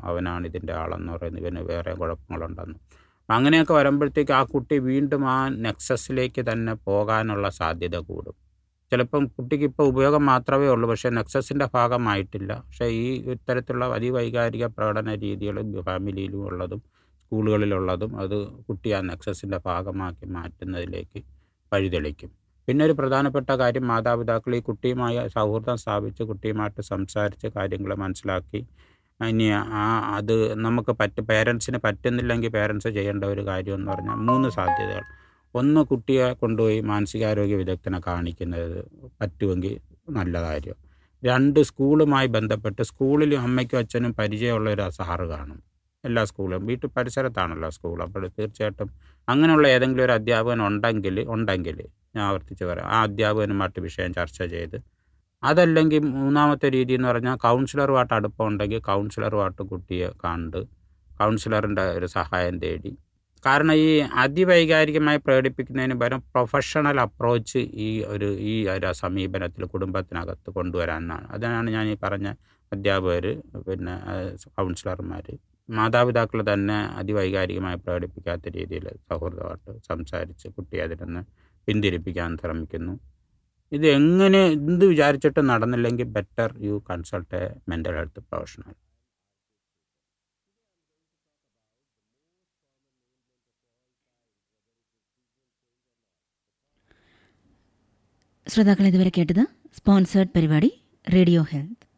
അവനാണ് ഇതിൻ്റെ ആളെന്ന് പറയുന്നു ഇവന് വേറെ കുഴപ്പങ്ങളുണ്ടെന്ന് അങ്ങനെയൊക്കെ വരുമ്പോഴത്തേക്ക് ആ കുട്ടി വീണ്ടും ആ നെക്സസിലേക്ക് തന്നെ പോകാനുള്ള സാധ്യത കൂടും ചിലപ്പം കുട്ടിക്ക് ഇപ്പോൾ ഉപയോഗം മാത്രമേ ഉള്ളൂ പക്ഷേ നെക്സസിൻ്റെ ഭാഗമായിട്ടില്ല പക്ഷേ ഈ ഇത്തരത്തിലുള്ള അതിവൈകാരിക പ്രകടന രീതികളും ഫാമിലിയിലും ഉള്ളതും സ്കൂളുകളിലുള്ളതും അത് കുട്ടി ആ നെക്സസിൻ്റെ ഭാഗമാക്കി മാറ്റുന്നതിലേക്ക് വഴിതെളിക്കും പിന്നെ ഒരു പ്രധാനപ്പെട്ട കാര്യം മാതാപിതാക്കൾ ഈ കുട്ടിയുമായി സൗഹൃദം സ്ഥാപിച്ച് കുട്ടിയുമായിട്ട് സംസാരിച്ച് കാര്യങ്ങൾ മനസ്സിലാക്കി ഇനി ആ അത് നമുക്ക് പറ്റ പേരൻസിന് പറ്റുന്നില്ലെങ്കിൽ പേരൻസ് ചെയ്യേണ്ട ഒരു കാര്യം എന്ന് പറഞ്ഞാൽ മൂന്ന് സാധ്യതകൾ ഒന്ന് കുട്ടിയെ കൊണ്ടുപോയി മാനസികാരോഗ്യ വിദഗ്ധനെ കാണിക്കുന്നത് പറ്റുമെങ്കിൽ നല്ല കാര്യം രണ്ട് സ്കൂളുമായി ബന്ധപ്പെട്ട് സ്കൂളിൽ അമ്മയ്ക്കും അച്ഛനും പരിചയമുള്ള ഒരു സാറ് കാണും എല്ലാ സ്കൂളും വീട്ടു പരിസരത്താണല്ലോ സ്കൂൾ അപ്പോൾ തീർച്ചയായിട്ടും അങ്ങനെയുള്ള ഏതെങ്കിലും ഒരു അധ്യാപകൻ ഉണ്ടെങ്കിൽ ഉണ്ടെങ്കിൽ ഞാൻ ആവർത്തിച്ച് പറയാം ആ അധ്യാപകനുമായിട്ട് വിഷയം ചർച്ച ചെയ്ത് അതല്ലെങ്കിൽ മൂന്നാമത്തെ രീതി എന്ന് പറഞ്ഞാൽ കൗൺസിലറുമായിട്ട് അടുപ്പം ഉണ്ടെങ്കിൽ കൗൺസിലറുമായിട്ട് കുട്ടിയെ കണ്ട് കൗൺസിലറിൻ്റെ ഒരു സഹായം തേടി കാരണം ഈ അതിവൈകാരികമായി പ്രകടിപ്പിക്കുന്നതിന് പകരം പ്രൊഫഷണൽ അപ്രോച്ച് ഈ ഒരു ഈ ഒരു സമീപനത്തിൽ കുടുംബത്തിനകത്ത് കൊണ്ടുവരാനാണ് അതിനാണ് ഞാൻ ഈ പറഞ്ഞ അധ്യാപകർ പിന്നെ കൗൺസിലർമാർ മാതാപിതാക്കൾ തന്നെ അതിവൈകാരികമായി പ്രകടിപ്പിക്കാത്ത രീതിയിൽ സൗഹൃദമായിട്ട് സംസാരിച്ച് കുട്ടിയെ അതിൽ നിന്ന് പിന്തിരിപ്പിക്കാൻ ശ്രമിക്കുന്നു ഇത് എങ്ങനെ എന്ത് വിചാരിച്ചിട്ട് നടന്നില്ലെങ്കിൽ better you consult a mental health professional ശ്രോതാക്കൾ ഇതുവരെ കേട്ടത് സ്പോൺസേർഡ് പരിപാടി റേഡിയോ ഹെൽത്ത്